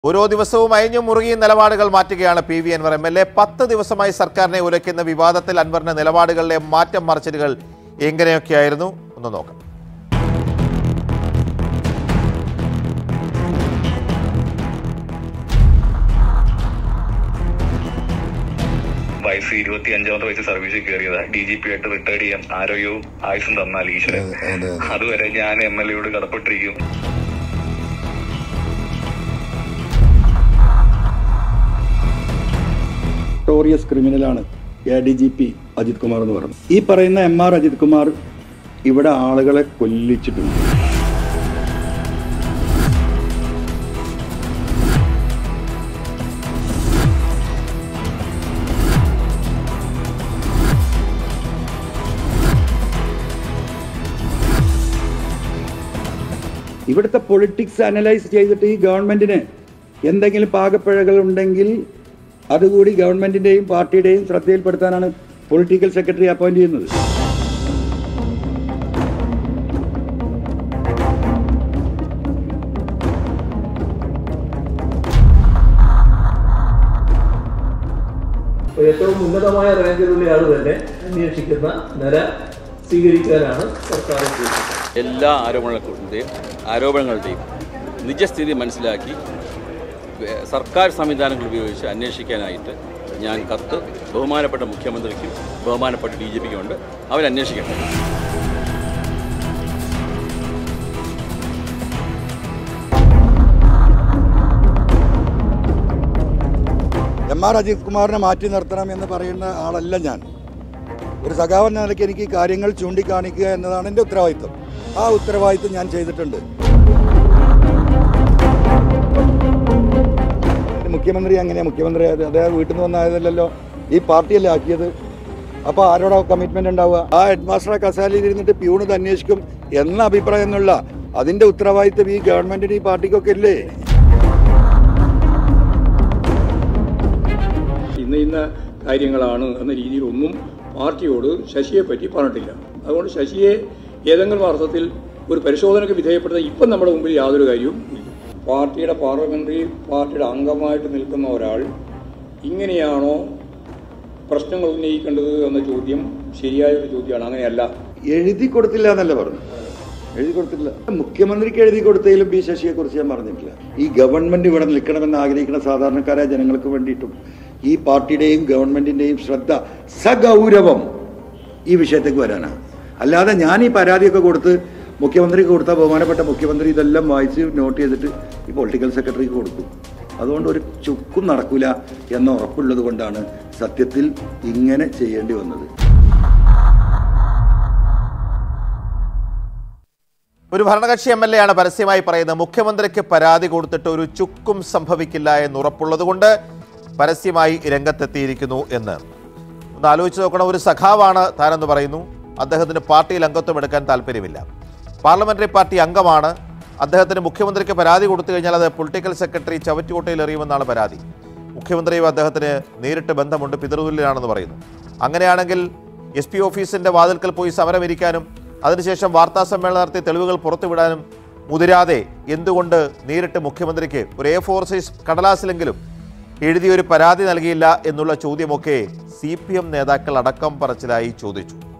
ഓരോ ദിവസവും അയഞ്ഞും മുറുകിയും നിലപാടുകൾ മാറ്റുകയാണ് P V Anvar M L A പത്ത് ദിവസമായി സർക്കാരിനെ ഉലയ്ക്കുന്ന വിവാദത്തിൽ അൻവറിന്റെ നിലപാടുകളിലെ മാറ്റം മറിച്ചിലുകൾ എങ്ങനെയൊക്കെയായിരുന്നു ഒന്ന് നോക്കാം വയസ്സ് ഇരുപത്തി അഞ്ചാമത്തെ വയസ്സ് സർവീസിൽ കയറിയതാ ഡി ജി പി ആയിട്ട് റിട്ടയർഡ് ചെയ്യാൻ ആരോഗ്യവും ആയുസും തന്നാൽ ഈശ്വരൻ അതുവരെ ഞാൻ എം എൽ എയോട് കടപ്പെട്ടിരിക്കും നോട്ടോറിയസ് ക്രിമിനലാണ് A D G P Ajith Kumar എന്ന് പറഞ്ഞു ഈ പറയുന്ന എം ആർ അജിത് കുമാർ ഇവിടെ ആളുകളെ കൊല്ലിച്ചിട്ടുണ്ട് ഇവിടുത്തെ പൊളിറ്റിക്സ് അനലൈസ് ചെയ്തിട്ട് ഈ ഗവൺമെന്റിന് എന്തെങ്കിലും പാകപ്പിഴകൾ ഉണ്ടെങ്കിൽ അതുകൂടി ഗവൺമെന്റിന്റെയും പാർട്ടിയുടെയും ശ്രദ്ധയിൽപ്പെടുത്താനാണ് പൊളിറ്റിക്കൽ സെക്രട്ടറി അപ്പോയിന്റ് ചെയ്യുന്നത് ഏറ്റവും ഉന്നതമായ റാങ്കിലുള്ള ആൾ തന്നെ അന്വേഷിക്കുന്ന നില സ്വീകരിക്കാനാണ് സർക്കാർ ഉദ്ദേശിക്കുന്നത് എല്ലാ ആരോപണങ്ങളുടെയും ആരോപണങ്ങളുടെയും നിജസ്ഥിതി മനസ്സിലാക്കി വേ- സർക്കാർ സംവിധാനങ്ങൾ ഉപയോഗിച്ച് അന്വേഷിക്കാനായിട്ട് ഞാൻ കത്ത് ബഹുമാനപ്പെട്ട മുഖ്യമന്ത്രിക്കും ബഹുമാനപ്പെട്ട ഡി ജി പിക്കും ഉണ്ട് അവരന്വേഷിക്കട്ടെ എം ആർ അജിത് കുമാറിനെ മാറ്റി നിർത്തണം എന്ന് പറയുന്ന ആളല്ല ഞാൻ ഒരു സഖാവ് എന്ന നിലയ്ക്ക് എനിക്ക് കാര്യങ്ങൾ ചൂണ്ടിക്കാണിക്കുക എന്നതാണ് എൻ്റെ ഉത്തരവാദിത്വം ആ ഉത്തരവാദിത്വം ഞാൻ ചെയ്തിട്ടുണ്ട് മുഖ്യമന്ത്രി അങ്ങനെയാ മുഖ്യമന്ത്രി അത് അദ്ദേഹം വീട്ടിൽ നിന്ന് വന്നായതല്ലോ ഈ പാർട്ടിയല്ലേ ആക്കിയത് അപ്പോൾ ആരോടാ കമ്മിറ്റ്മെന്റ് ഉണ്ടാവുക ആ ഹെഡ് മാസ്റ്റർ കസാലയിൽ ഇരുന്നിട്ട് പ്യൂണ് ഇത് അന്വേഷിക്കും എന്ന അഭിപ്രായം എന്നുള്ള അതിന്റെ ഉത്തരവാദിത്വം ഈ ഗവൺമെന്റിന് ഈ പാർട്ടിക്കൊക്കെ ഇല്ലേ ഇന്ന ഇന്ന കാര്യങ്ങളാണ് എന്ന രീതിയിലൊന്നും പാർട്ടിയോട് ശശിയെ പറ്റി പറഞ്ഞിട്ടില്ല അതുകൊണ്ട് ശശിയെ ഏതെങ്കിലും അർത്ഥത്തിൽ ഒരു പരിശോധനയ്ക്ക് വിധേയപ്പെടുത്താൻ ഇപ്പം നമ്മുടെ മുമ്പിൽ യാതൊരു കാര്യവും ഇല്ല പാർട്ടിയുടെ പാർലമെന്ററി പാർട്ടിയുടെ അംഗമായിട്ട് നിൽക്കുന്ന ഒരാൾ ഇങ്ങനെയാണോ പ്രശ്നങ്ങൾ ഉന്നയിക്കേണ്ടത് എന്ന ചോദ്യം ശരിയായ ഒരു ചോദ്യമാണ് അങ്ങനെയല്ല എഴുതി കൊടുത്തില്ല എന്നല്ല പറഞ്ഞു എഴുതി കൊടുത്തില്ല മുഖ്യമന്ത്രിക്ക് എഴുതി കൊടുത്തതിലും ബി ശശിയെ കുറിച്ച് ഞാൻ പറഞ്ഞിട്ടില്ല ഈ ഗവൺമെന്റ് ഇവിടെ നിൽക്കണമെന്ന് ആഗ്രഹിക്കുന്ന സാധാരണക്കാരായ ജനങ്ങൾക്ക് വേണ്ടിയിട്ടും ഈ പാർട്ടിയുടെയും ഗവൺമെന്റിന്റെയും ശ്രദ്ധ സഗൗരവം ഈ വിഷയത്തേക്ക് വരാനാണ് അല്ലാതെ ഞാൻ ഈ പരാതിയൊക്കെ കൊടുത്ത് മുഖ്യമന്ത്രിക്ക് കൊടുത്ത ബഹുമാനപ്പെട്ട മുഖ്യമന്ത്രി ഇതെല്ലാം വായിച്ച് നോട്ട് ചെയ്തിട്ട് ഈ പൊളിറ്റിക്കൽ സെക്രട്ടറിക്ക് കൊടുക്കും അതുകൊണ്ട് ഒരു ചുക്കും നടക്കില്ല എന്ന ഉറപ്പുള്ളത് കൊണ്ടാണ് സത്യത്തിൽ ഇങ്ങനെ ചെയ്യേണ്ടി വന്നത് ഒരു ഭരണകക്ഷി എം എൽ എ ആണ് പരസ്യമായി പറയുന്നത് മുഖ്യമന്ത്രിക്ക് പരാതി കൊടുത്തിട്ട് ഒരു ചുക്കും സംഭവിക്കില്ല എന്ന് ഉറപ്പുള്ളതുകൊണ്ട് പരസ്യമായി രംഗത്തെത്തിയിരിക്കുന്നു എന്ന് ഒന്ന് ആലോചിച്ച് നോക്കണം ഒരു സഖാവാണ് താനെന്ന് പറയുന്നു അദ്ദേഹത്തിന് പാർട്ടിയിൽ അംഗത്വം എടുക്കാൻ താല്പര്യമില്ല പാർലമെന്ററി പാർട്ടി അംഗമാണ് അദ്ദേഹത്തിന് മുഖ്യമന്ത്രിക്ക് പരാതി കൊടുത്തു കഴിഞ്ഞാൽ അത് പൊളിറ്റിക്കൽ സെക്രട്ടറി ചവറ്റുകൊട്ടയിൽ എറിയുമെന്നാണ് പരാതി മുഖ്യമന്ത്രിയും അദ്ദേഹത്തിന് നേരിട്ട് ബന്ധമുണ്ട് പിതൃതുല്യനാണെന്ന് പറയുന്നു അങ്ങനെയാണെങ്കിൽ എസ് പി ഓഫീസിന്റെ വാതിൽക്കൽ പോയി സമരമിരിക്കാനും അതിനുശേഷം വാർത്താ സമ്മേളനം നടത്തി തെളിവുകൾ പുറത്തുവിടാനും മുതിരാതെ എന്തുകൊണ്ട് നേരിട്ട് മുഖ്യമന്ത്രിക്ക് ഒരു എ ഫോർ സൈസ് കടലാസിലെങ്കിലും എഴുതിയൊരു പരാതി നൽകിയില്ല എന്നുള്ള ചോദ്യമൊക്കെ സി പി എം നേതാക്കൾ അടക്കം പറച്ചിലായി ചോദിച്ചു